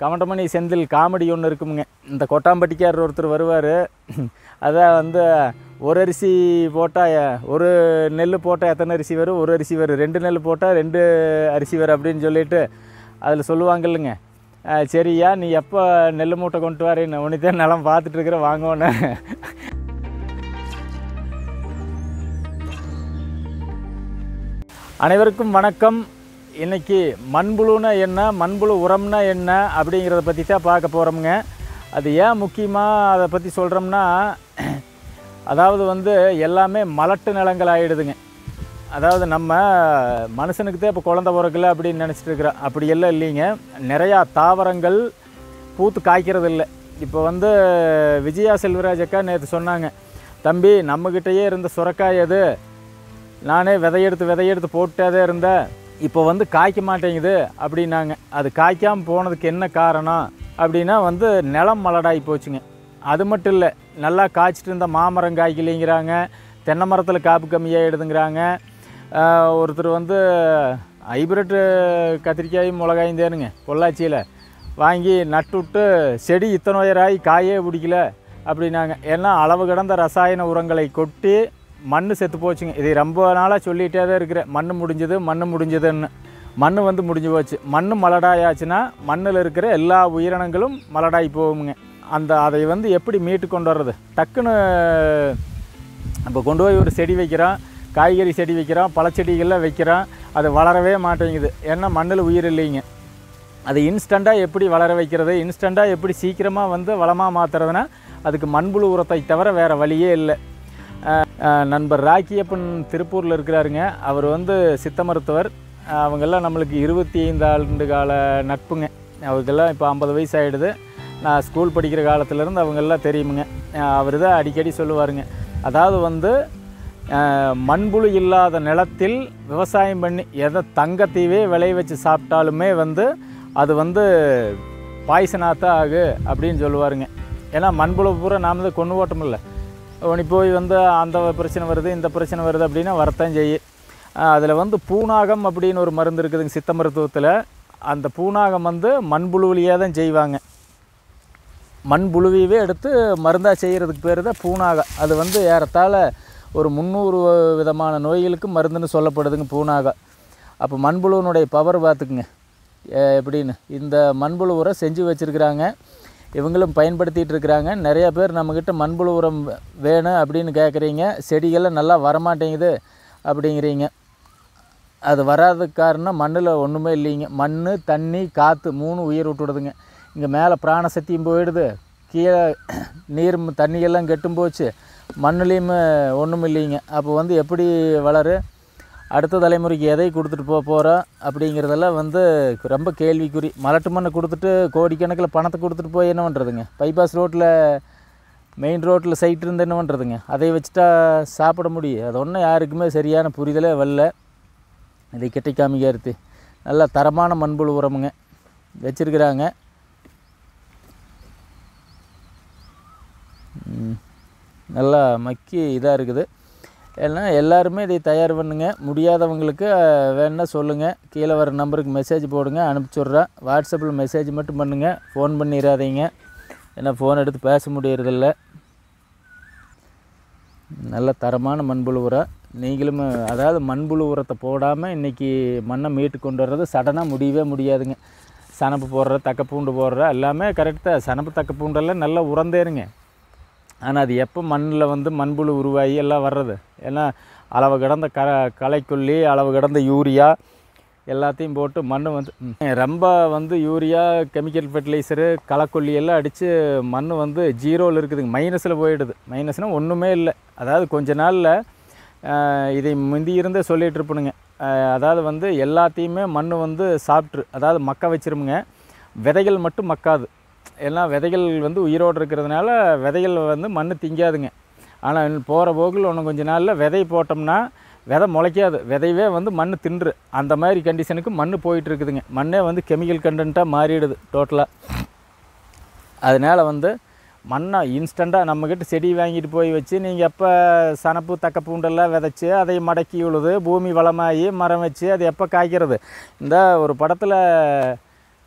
கவண்டமணி Senthil comedy ஒன்று இருக்குமுங்க இந்த கொட்டாம்பட்டிக்காரர் ஒருத்தர் வருவார் அதான் வந்து ஒரு அரிசி போட்டால் ஒரு நெல் போட்டால் எத்தனை அரிசி வரும் ஒரு அரிசி வரும் ரெண்டு நெல் போட்டால் ரெண்டு அரிசி வரும் அப்படின்னு சொல்லிட்டு அதில் சொல்லுவாங்க இல்லைங்க அஹ் சரியா நீ எப்போ நெல் மூட்டை கொண்டு வரேன்னு உனதான் நிலம் பார்த்துட்டு இருக்கிற வாங்கோன்னு அனைவருக்கும் வணக்கம் இன்னைக்கு மண்புழுனா என்ன மண்புழு உரம்னா என்ன அப்படிங்கிறத பற்றி தான் பார்க்க போகிறோமுங்க அது ஏன் முக்கியமாக அதை பற்றி சொல்கிறோம்னா அதாவது வந்து எல்லாமே மலட்டு நிலங்கள் ஆகிடுதுங்க அதாவது நம்ம மனுஷனுக்கு தான் இப்போ குழந்த பிறக்கல அப்படின்னு நினச்சிட்டு இருக்கிறோம் அப்படி எல்லாம் இல்லைங்க நிறையா தாவரங்கள் பூத்து காய்க்கிறது இல்லை இப்போ வந்து விஜயா செல்வராஜ் அக்கா நேற்று சொன்னாங்க தம்பி நம்மக்கிட்டேயே இருந்த சுரக்காய் எது நானே விதையெடுத்து விதையெடுத்து போட்டே தான் இருந்தேன் இப்போ வந்து காய்க்க மாட்டேங்குது அப்படின்னாங்க அது காய்க்காமல் போனதுக்கு என்ன காரணம் அப்படின்னா வந்து நிலம் மலடாகி போச்சுங்க அது மட்டும் இல்லை நல்லா காய்ச்சிட்டு இருந்த மாமரம் காய்க்கலைங்கிறாங்க தென்னை மரத்தில் காப்பு கம்மியாகிடுதுங்கிறாங்க ஆஹ் ஒருத்தர் வந்து ஹைப்ரிட் கத்திரிக்காயும் மிளகாயும் தேனுங்க பொள்ளாச்சியில் வாங்கி நட்டுவிட்டு செடி இத்தனை உயராகி காயே பிடிக்கல அப்படின்னாங்க ஏன்னா அளவு கடந்த ரசாயன உரங்களை கொட்டி மண் செத்து போச்சுங்க இதை ரொம்ப நாளாக சொல்லிகிட்டே தான் இருக்கிறேன் மண் முடிஞ்சது மண் முடிஞ்சதுன்னு மண் வந்து முடிஞ்சு போச்சு மண் மலடாயாச்சுன்னா மண்ணில் இருக்கிற எல்லா உயிரினங்களும் மலடாகி போகுங்க அந்த அதை வந்து எப்படி மீட்டு கொண்டு வர்றது டக்குன்னு இப்போ கொண்டு போய் ஒரு செடி வைக்கிறோம் காய்கறி செடி வைக்கிறோம் பழச்செடிகள்லாம் வைக்கிறோம் அது வளரவே மாட்டேங்குது ஏன்னா மண்ணில் உயிர் இல்லைங்க அது இன்ஸ்டண்ட்டாக எப்படி வளர வைக்கிறது இன்ஸ்டண்ட்டாக எப்படி சீக்கிரமாக வந்து வளமாக மாற்றுறதுனா அதுக்கு மண்புழு உரத்தை தவிர வேறு வழியே இல்லை அஹ், அஹ், நண்பர் ராக்கியப்பன் திருப்பூரில் இருக்கிறாருங்க அவர் வந்து சித்த மருத்துவர் அஹ், அவங்கெல்லாம் நம்மளுக்கு இருபத்தி ஐந்து ஆண்டு கால நட்புங்க அவருக்கெல்லாம் இப்போ ஐம்பது வயசு ஆகிடுது நான் ஸ்கூல் படிக்கிற காலத்துலேருந்து அவங்கெல்லாம் தெரியுமுங்க அவர் தான் அடிக்கடி சொல்லுவாருங்க அதாவது வந்து அஹ், மண்புழு இல்லாத நிலத்தில் விவசாயம் பண்ணி எதை தங்கத்தீவே விளைய வச்சு சாப்பிட்டாலுமே வந்து அது வந்து பாய்சனாக தான் ஆகு அப்படின்னு சொல்லுவாருங்க ஏன்னா மண்புழு பூரா நாம் தான் கொண்டு ஓட்டமில்ல உனி போய் வந்து அந்த பிரச்சனை வருது இந்த பிரச்சனை வருது அப்படின்னா வரத்தான் செய்யும் அதில் வந்து பூனாகம் அப்படின்னு ஒரு மருந்து இருக்குதுங்க சித்த மருத்துவத்தில் அந்த பூனாகம் வந்து மண்புழுவிலேயே தான் செய்வாங்க மண்புழுவையவே எடுத்து மருந்தாக செய்கிறதுக்கு பேர் தான் பூனாகம் அது வந்து ஏறத்தாழ ஒரு முந்நூறு விதமான நோய்களுக்கு மருந்துன்னு சொல்லப்படுதுங்க பூனாகம் அப்போ மண்புழுவினுடைய பவர் பார்த்துக்குங்க எ- எப்படின்னு இந்த மண்புழு உரம் செஞ்சு வச்சுருக்குறாங்க இவங்களும் பயன்படுத்திகிட்டு இருக்கிறாங்க நிறைய பேர் நம்மக்கிட்ட மண்புழு உரம் வே- வேணும் அப்படின்னு கேட்குறீங்க செடிகள்லாம் நல்லா வரமாட்டேங்குது அப்படிங்கிறீங்க அது வராததுக்கு காரணம் மண்ணில் ஒன்றுமே இல்லைங்க மண் தண்ணி காற்று மூணு உயிர் விட்டுடுதுங்க இங்கே மேலே பிராணசக்தியும் போயிடுது கீழே நீர் ம- தண்ணியெல்லாம் கெட்டும் போச்சு மண்ணுலேயுமே ஒன்றும் இல்லைங்க அப்போ வந்து எப்படி வளரு அடுத்த தலைமுறைக்கு எதை கொடுத்துட்டு போக போகிறோம் அப்படிங்கிறதெல்லாம் வந்து ரொம்ப கேள்விக்குறி மலட்டு மண்ணை கொடுத்துட்டு கோடிக்கணக்கில் பணத்தை கொடுத்துட்டு போய் என்ன பண்ணுறதுங்க பைபாஸ் ரோட்டில் மெயின் ரோட்டில் சைட் இருந்து என்ன பண்ணுறதுங்க அதை வச்சுட்டா சாப்பிட முடியும் அது ஒன்றும் யாருக்குமே சரியான புரிதலே வரல இதை கிட்டை காமிக்கிறது நல்ல தரமான மண்புழு உரமுங்க வச்சுருக்குறாங்க ம், நல்லா மக்கி இதாக இருக்குது ஏன்னா எல்லாருமே இதை தயார் பண்ணுங்க முடியாதவங்களுக்கு அஹ், வேணுன்னா சொல்லுங்கள் கீழே வர நம்பருக்கு மெசேஜ் போடுங்க அனுப்பிச்சுட்றேன் வாட்ஸ்அப்பில் மெசேஜ் மட்டும் பண்ணுங்கள் ஃபோன் பண்ணிடாதீங்க ஏன்னா ஃபோன் எடுத்து பேச முடியறதில்ல நல்ல தரமான மண்புழு உரம் நீங்களும் அதாவது மண்புழு உரத்தை போடாமல் இன்றைக்கி மண்ணை மீட்டு கொண்டு வர்றது சடனாக முடியவே முடியாதுங்க சனப்பு போடுற தக்கப்பூண்டு போடுற எல்லாமே கரெக்டாக சனப்பு தக்கப்பூண்டெல்லாம் நல்லா உரந்தேருங்க ஆனால் அது எப்போ மண்ணில் வந்து மண்புழு உருவாகி எல்லாம் வர்றது ஏன்னா அளவு கடந்த க களைக்கொல்லி அளவு கடந்த யூரியா எல்லாத்தையும் போட்டு மண் வந்து ம், ரொம்ப வந்து யூரியா கெமிக்கல் ஃபெர்டிலைசரு களைக்கொல்லி எல்லாம் அடித்து மண் வந்து ஜீரோவில் இருக்குதுங்க மைனஸில் போயிடுது மைனஸ்னால் ஒன்றுமே இல்லை அதாவது கொஞ்ச நாளில் இதை முந்தி இருந்தே சொல்லிகிட்டு இருப்பணுங்க அஹ், அதாவது வந்து எல்லாத்தையுமே மண் வந்து சாப்பிட்ரு அதாவது மக்க வச்சிருமுங்க விதைகள் மட்டும் மக்காது எல்லாம் விதைகள் வந்து உயிரோடு இருக்கிறதுனால விதைகள் வந்து மண் திங்காதுங்க ஆனால் போகிற போக்கில் இன்னும் கொஞ்ச நாளில் விதை போட்டோம்னா விதை முளைக்காது விதையவே வந்து மண் தின்று அந்த மாதிரி கண்டிஷனுக்கு மண் போயிட்டு இருக்குதுங்க மண்ணே வந்து கெமிக்கல் கண்டென்ட்டாக மாறிடுது டோட்டலாக அதனால் வந்து மண்ணை இன்ஸ்டண்ட்டாக நம்மக்கிட்ட செடி வாங்கிட்டு போய் வச்சு நீங்கள் எப்போ சனப்பு தக்க பூண்டெல்லாம் விதைச்சி அதை மடக்கி உழுது பூமி வளமாகி மரம் வச்சு அது எப்போ காய்க்கிறது இந்த ஒரு படத்தில்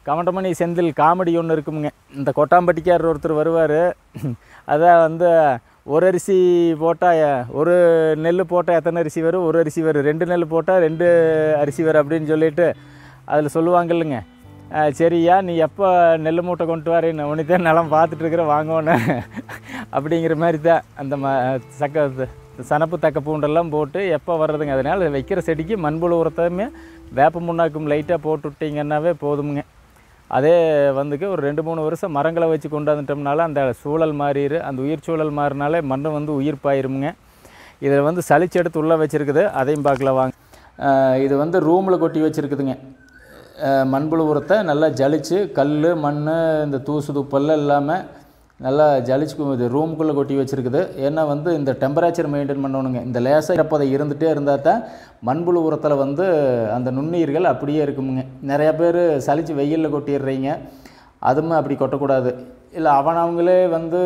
கமண்டமணி செந்தில் காமெடி ஒன்று இருக்குமுங்க இந்த கொட்டாம்பட்டிக்காரர் ஒருத்தர் வருவார் அதான் வந்து ஒரு அரிசி போட்டால் ஒரு நெல் போட்டால் எத்தனை அரிசி வரும் ஒரு அரிசி வரும் ரெண்டு நெல் போட்டால் ரெண்டு அரிசி வரும் அப்படின்னு சொல்லிட்டு அதில் சொல்லுவாங்கல்லுங்க அஹ், சரியா நீ எப்போ நெல் மூட்டை கொண்டு வரேன்னு உனித்தான் நிலம் பார்த்துட்டு இருக்கிற வாங்கோன்னு அப்படிங்கிற மாதிரி தான் அந்த ம சக்க சனப்பு தக்க பூண்டெல்லாம் போட்டு எப்போ வர்றதுங்க அதனால் வைக்கிற செடிக்கு மண்புழு உரத்தையுமே வேப்ப முன்னாக்கும் லைட்டாக போட்டு விட்டிங்கன்னாவே போதுமுங்க அதே வந்துக்கு ஒரு ரெண்டு மூணு வருஷம் மரங்களை வச்சு கொண்டாந்துட்டோம்னால அந்த சூழல் மாறிடு அந்த உயிர் சூழல் மாறினாலே மண் வந்து உயிர் பாயிருமுங்க இதில் வந்து சளிச்சு எடுத்து உள்ளே வச்சுருக்குது அதையும் பார்க்கலாம் வாங்க அஹ் இது வந்து ரூமில் கொட்டி வச்சுருக்குதுங்க அஹ் மண்புழு உரத்தை நல்லா ஜலிச்சு கல் மண் இந்த தூசு துப்பெல்லாம் இல்லாமல் நல்லா ஜலிச்சு கு- இது ரூமுக்குள்ளே கொட்டி வச்சுருக்குது ஏன்னா வந்து இந்த டெம்பரேச்சர் மெயின்டைன் பண்ணணுங்க இந்த லேசாக இருப்பதை இருந்துகிட்டே இருந்தால் தான் மண்புழு உரத்தில் வந்து அந்த நுண்ணுயிர்கள் அப்படியே இருக்குமுங்க நிறையா பேர் சலிச்சு வெயிலில் கொட்டிடுறீங்க அதுவுமே அப்படி கொட்டக்கூடாது இல்லை அவன் அவங்களே வந்து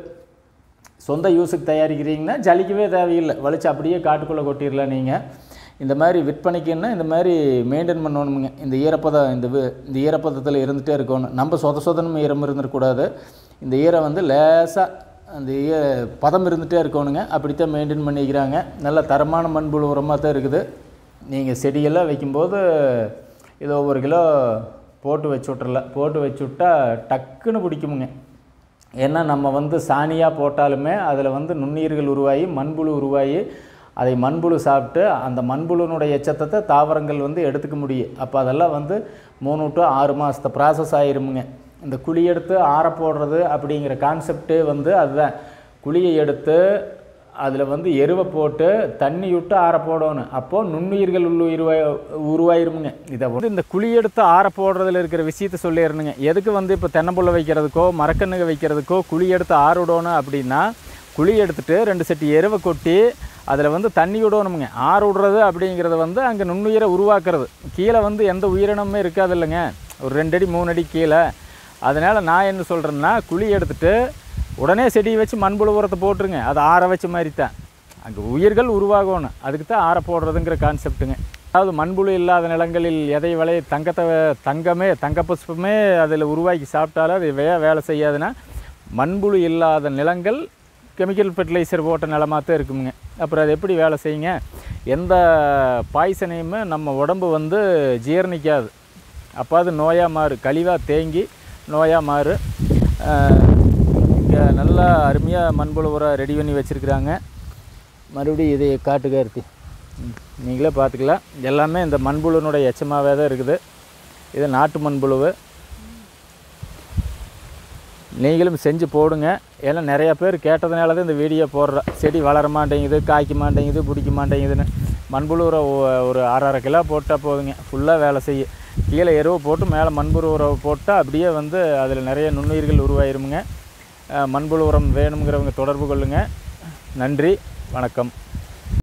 சொந்த யூஸுக்கு தயாரிக்கிறீங்கன்னா ஜலிக்கவே தேவையில்லை வலிச்சு அப்படியே காட்டுக்குள்ளே கொட்டிடலாம் நீங்கள் இந்த மாதிரி விற்பனைக்குன்னா இந்த மாதிரி மெயின்டைன் பண்ணணுமுங்க இந்த ஈரப்பதம் இந்த வி- இந்த ஈரப்பதத்தில் இருந்துகிட்டே இருக்கணும் நம்ம சொத சொதனும் ஈரம் இருந்துடக்கூடாது இந்த ஈரம் வந்து லேசாக அந்த ஈ பதம் இருந்துகிட்டே இருக்கணுங்க அப்படித்தான் மெயின்டைன் பண்ணிக்கிறாங்க நல்ல தரமான மண்புழு உரமாக தான் இருக்குது நீங்கள் செடியெல்லாம் வைக்கும்போது இது ஒவ்வொரு கிலோ போட்டு வச்சு விட்றலாம் போட்டு வச்சு விட்டா டக்குன்னு பிடிக்குமுங்க ஏன்னா நம்ம வந்து சாணியாக போட்டாலுமே அதில் வந்து நுண்ணுயிர்கள் உருவாகி மண்புழு உருவாகி அதை மண்புழு சாப்பிட்டு அந்த மண்புழுனுடைய எச்சத்தை தாவரங்கள் வந்து எடுத்துக்க முடியும் அப்போ அதெல்லாம் வந்து மூணு டு ஆறு மாதத்தை ப்ராசஸ் ஆயிருமுங்க இந்த குழி எடுத்து ஆற போடுறது அப்படிங்கிற கான்செப்டே வந்து அதுதான் குழியை எடுத்து அதில் வந்து எருவை போட்டு தண்ணி விட்டு ஆற போடணும் அப்போது நுண்ணுயிர்கள் உள்ள உருவாய் உருவாயிருமுங்க இதை வந்து இந்த குழி எடுத்து ஆற போடுறதுல இருக்கிற விஷயத்த சொல்லிடணுங்க எதுக்கு வந்து இப்போ தென்னம்புள்ள வைக்கிறதுக்கோ மரக்கண்ணுக வைக்கிறதுக்கோ குழி எடுத்து ஆற விடணும் அப்படின்னா குழி எடுத்துட்டு ரெண்டு செட்டி எருவை கொட்டி அதில் வந்து தண்ணி விடணுமுங்க ஆற விடுறது அப்படிங்கிறது வந்து அங்கே நுண்ணுயிரை உருவாக்குறது கீழே வந்து எந்த உயிரினமுமே இருக்காது இல்லைங்க ஒரு ரெண்டு அடி மூணு அடி கீழே அதனால் நான் என்ன சொல்கிறேன்னா குழி எடுத்துட்டு உடனே செடியை வச்சு மண்புழு உரத்தை போட்டுருங்க அது ஆற வச்ச மாதிரி தான் அங்கே உயிர்கள் உருவாகணும் அதுக்கு தான் ஆற போடுறதுங்கிற கான்செப்ட்டுங்க அதாவது மண்புழு இல்லாத நிலங்களில் எதை விளைய தங்கத்தை தங்கமே தங்க புஷ்பமே அதில் உருவாக்கி சாப்பிட்டாலும் அது வே வேலை செய்யாதுன்னா மண்புழு இல்லாத நிலங்கள் கெமிக்கல் ஃபெர்டிலைசர் போட்ட நிலமாக தான் இருக்குமுங்க அப்புறம் அது எப்படி வேலை செய்யுங்க எந்த பாய்சனையுமே நம்ம உடம்பு வந்து ஜீரணிக்காது அப்போ அது நோயாக மாறு கழிவாக தேங்கி நோயாக மாறு இங்கே நல்லா அருமையாக மண்புழு உரம் ரெடி பண்ணி வச்சுருக்குறாங்க மறுபடியும் இதை காட்டுக்கார்த்தி ம், நீங்களே பார்த்துக்கலாம் எல்லாமே இந்த மண்புழுனுடைய எச்சமாகவே தான் இருக்குது இது நாட்டு மண்புழுவு நீங்களும் செஞ்சு போடுங்க ஏன்னா நிறையா பேர் கேட்டதுனால தான் இந்த வீடியோ போடுறேன் செடி வளர மாட்டேங்குது காய்க்க மாட்டேங்குது பிடிக்க மாட்டேங்குதுன்னு மண்புழு உரம் ஒ- ஒரு அரை அரை கிலோ போட்டால் போதுங்க ஃபுல்லாக வேலை செய்யும் கீழே எருவு போட்டு மேலே மண்புழு உரம் போட்டால் அப்படியே வந்து அதில் நிறைய நுண்ணுயிர்கள் உருவாயிருமுங்க அஹ் மண்புழு உரம் வேணுங்கிறவங்க தொடர்பு கொள்ளுங்கள் நன்றி வணக்கம்